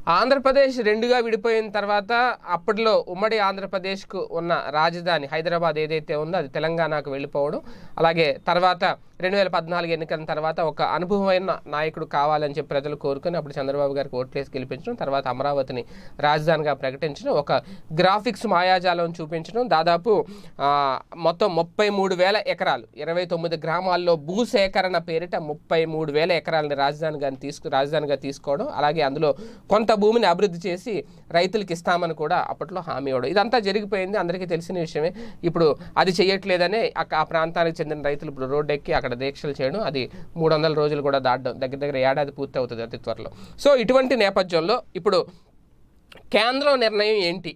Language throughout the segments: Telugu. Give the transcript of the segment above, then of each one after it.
ఆంధ్రప్రదేశ్ రెండుగా విడిపోయిన తర్వాత అప్పట్లో ఉమ్మడి ఆంధ్రప్రదేశ్కు ఉన్న రాజధాని హైదరాబాద్ ఏదైతే ఉందో అది తెలంగాణకు వెళ్ళిపోవడం అలాగే తర్వాత రెండు వేల పద్నాలుగు ఎన్నికల తర్వాత ఒక అనుభవమైన నాయకుడు కావాలని చెప్పి ప్రజలు కోరుకుని అప్పుడు చంద్రబాబు గారికి ఓట్లేసి గెలిపించడం తర్వాత అమరావతిని రాజధానిగా ప్రకటించడం ఒక గ్రాఫిక్స్ మాయాజాలం చూపించడం దాదాపు ఆ, మొత్తం ముప్పై మూడు వేల ఎకరాలు ఇరవై తొమ్మిది గ్రామాల్లో భూసేకరణ పేరిట ముప్పై మూడు వేల ఎకరాలని రాజధానిగా తీసుకు రాజధానిగా తీసుకోవడం అలాగే అందులో కొంత భూమిని అభివృద్ధి చేసి రైతులకు ఇస్తామని కూడా అప్పట్లో హామీ ఇవ్వడం ఇదంతా జరిగిపోయింది అందరికీ తెలిసిన విషయమే ఇప్పుడు అది చేయట్లేదనే అక్క- ఆ ప్రాంతానికి చెందిన రైతులు ఇప్పుడు రోడ్డు ఎక్కి అక్కడ దీక్షలు చేయడం అది మూడు వందల రోజులు కూడా దాటడం దగ్గర దగ్గర ఏడాది పూర్తి అవుతుంది అతి త్వరలో సో ఇటువంటి నేపథ్యంలో ఇప్పుడు కేంద్రం నిర్ణయం ఏంటి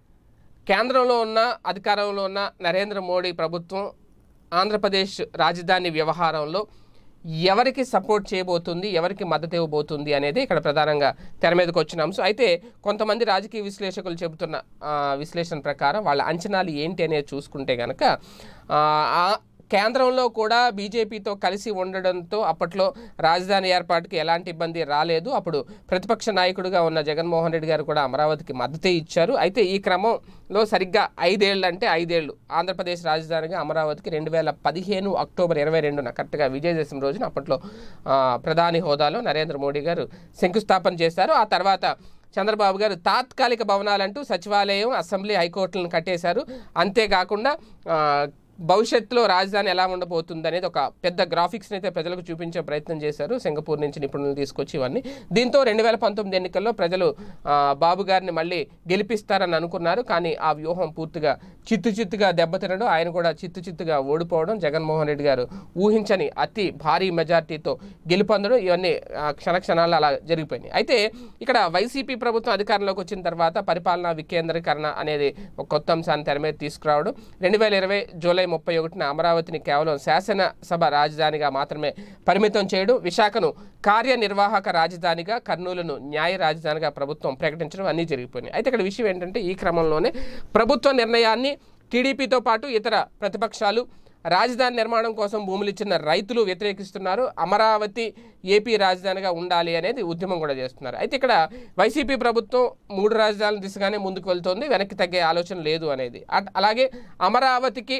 కేంద్రంలో ఉన్న అధికారంలో ఉన్న నరేంద్ర మోడీ ప్రభుత్వం ఆంధ్రప్రదేశ్ రాజధాని వ్యవహారంలో ఎవరికి సపోర్ట్ చేయబోతుంది ఎవరికి మద్దతు ఇవ్వబోతుంది అనేది ఇక్కడ ప్రధానంగా తెర మీదకి వచ్చిన అంశం అయితే కొంతమంది రాజకీయ విశ్లేషకులు చెబుతున్న ఆ, విశ్లేషణ ప్రకారం వాళ్ళ అంచనాలు ఏంటి అనేది చూసుకుంటే కనుక ఆ, ఆ కేంద్రంలో కూడా బీజేపీతో కలిసి ఉండడంతో అప్పట్లో రాజధాని ఏర్పాటుకి ఎలాంటి ఇబ్బంది రాలేదు అప్పుడు ప్రతిపక్ష నాయకుడిగా ఉన్న జగన్మోహన్ రెడ్డి గారు కూడా అమరావతికి మద్దతే ఇచ్చారు అయితే ఈ క్రమంలో సరిగ్గా ఐదేళ్ళు అంటే ఐదేళ్లు ఆంధ్రప్రదేశ్ రాజధానిగా అమరావతికి రెండు వేల పదిహేను అక్టోబర్ ఇరవై రెండున కరెక్ట్గా విజయదశమి రోజున అప్పట్లో ఆ, ప్రధాని హోదాలో నరేంద్ర మోడీ గారు శంకుస్థాపన చేశారు ఆ తర్వాత చంద్రబాబు గారు తాత్కాలిక భవనాలంటూ సచివాలయం అసెంబ్లీ హైకోర్టులను కట్టేశారు అంతేకాకుండా ఆ, భవిష్యత్తులో రాజధాని ఎలా ఉండబోతుంది అనేది ఒక పెద్ద గ్రాఫిక్స్ని అయితే ప్రజలకు చూపించే ప్రయత్నం చేశారు సింగపూర్ నుంచి నిపుణులు తీసుకొచ్చి ఇవన్నీ దీంతో రెండు వేల పంతొమ్మిది ఎన్నికల్లో ప్రజలు ఆ, బాబు గారిని మళ్ళీ గెలిపిస్తారని అనుకున్నారు కానీ ఆ వ్యూహం పూర్తిగా చిత్తు చిత్తుగా దెబ్బతినడం ఆయన కూడా చిత్తు చిత్తుగా ఓడిపోవడం జగన్మోహన్ రెడ్డి గారు ఊహించని అతి భారీ మెజార్టీతో గెలుపొందడం ఇవన్నీ ఆ, క్షణ క్షణాల్లో అలా జరిగిపోయినాయి అయితే ఇక్కడ వైసీపీ ప్రభుత్వం అధికారంలోకి వచ్చిన తర్వాత పరిపాలనా వికేంద్రీకరణ అనేది ఒక కొత్త అంశాన్ని తెర మీద తీసుకురావడం రెండు వేల ఇరవై జూలై ముప్పై ఒకటిన అమరావతిని కేవలం శాసనసభ రాజధానిగా మాత్రమే పరిమితం చేయడం విశాఖను కార్యనిర్వాహక రాజధానిగా కర్నూలును న్యాయ రాజధానిగా ప్రభుత్వం ప్రకటించడం అన్నీ జరిగిపోయినాయి అయితే ఇక్కడ విషయం ఏంటంటే ఈ క్రమంలోనే ప్రభుత్వ నిర్ణయాన్ని టీడీపీతో పాటు ఇతర ప్రతిపక్షాలు రాజధాని నిర్మాణం కోసం భూములు ఇచ్చిన రైతులు వ్యతిరేకిస్తున్నారు అమరావతి ఏపీ రాజధానిగా ఉండాలి అనేది ఉద్యమం కూడా చేస్తున్నారు అయితే ఇక్కడ వైసీపీ ప్రభుత్వం మూడు రాజధానుల దిశగానే ముందుకు వెళ్తోంది వెనక్కి తగ్గే ఆలోచన లేదు అనేది అట్- అలాగే అమరావతికి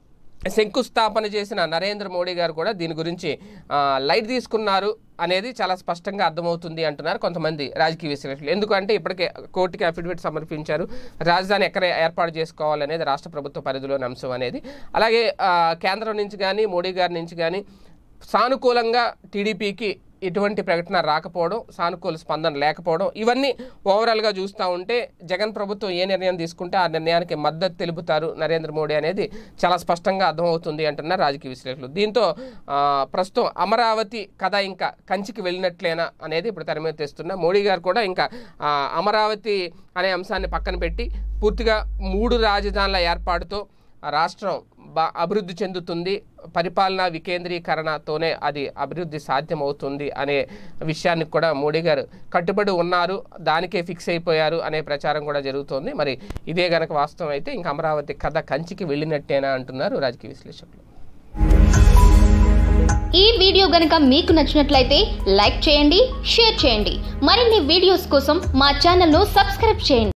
శంకుస్థాపన చేసిన నరేంద్ర మోడీ గారు కూడా దీని గురించి ఆ, లైట్ తీసుకున్నారు అనేది చాలా స్పష్టంగా అర్థమవుతుంది అంటున్నారు కొంతమంది రాజకీయ విశ్లేషకులు ఎందుకంటే ఇప్పటికే కోర్టుకి అఫిడవిట్ సమర్పించారు రాజధాని ఎక్కడ ఏర్పాటు చేసుకోవాలనేది రాష్ట్ర ప్రభుత్వ పరిధిలోని అంశం అనేది అలాగే ఆ, కేంద్రం నుంచి కానీ మోడీ గారి నుంచి కానీ సానుకూలంగా టీడీపీకి ఎటువంటి ప్రకటన రాకపోవడం సానుకూల స్పందన లేకపోవడం ఇవన్నీ ఓవరాల్గా చూస్తూ ఉంటే జగన్ ప్రభుత్వం ఏ నిర్ణయం తీసుకుంటే ఆ నిర్ణయానికి మద్దతు తెలుపుతారు నరేంద్ర మోడీ అనేది చాలా స్పష్టంగా అర్థమవుతుంది అంటున్నారు రాజకీయ విశ్లేషకులు దీంతో ఆ, ప్రస్తుతం అమరావతి కథ ఇంకా కంచికి వెళ్ళినట్లేనా అనేది ఇప్పుడు తెర మీద తెస్తున్న మోడీ గారు కూడా ఇంకా ఆ, అమరావతి అనే అంశాన్ని పక్కన పెట్టి పూర్తిగా మూడు రాజధానుల ఏర్పాటుతో ఆ రాష్ట్రం బా అభివృద్ధి చెందుతుంది పరిపాలనా వికేంద్రీకరణతోనే అది అభివృద్ధి సాధ్యమవుతుంది అనే విషయానికి కూడా మోడీ గారు కట్టుబడి ఉన్నారు దానికే ఫిక్స్ అయిపోయారు అనే ప్రచారం కూడా జరుగుతోంది మరి ఇదే గనక వాస్తవం అయితే ఇంకా అమరావతి కథ కంచికి వెళ్ళినట్టేనా అంటున్నారు రాజకీయ విశ్లేషకులు ఈ వీడియో గనుక మీకు నచ్చినట్లయితే లైక్ చేయండి షేర్ చేయండి మరిన్ని వీడియోస్ కోసం మా ఛానల్ను సబ్స్క్రైబ్ చేయండి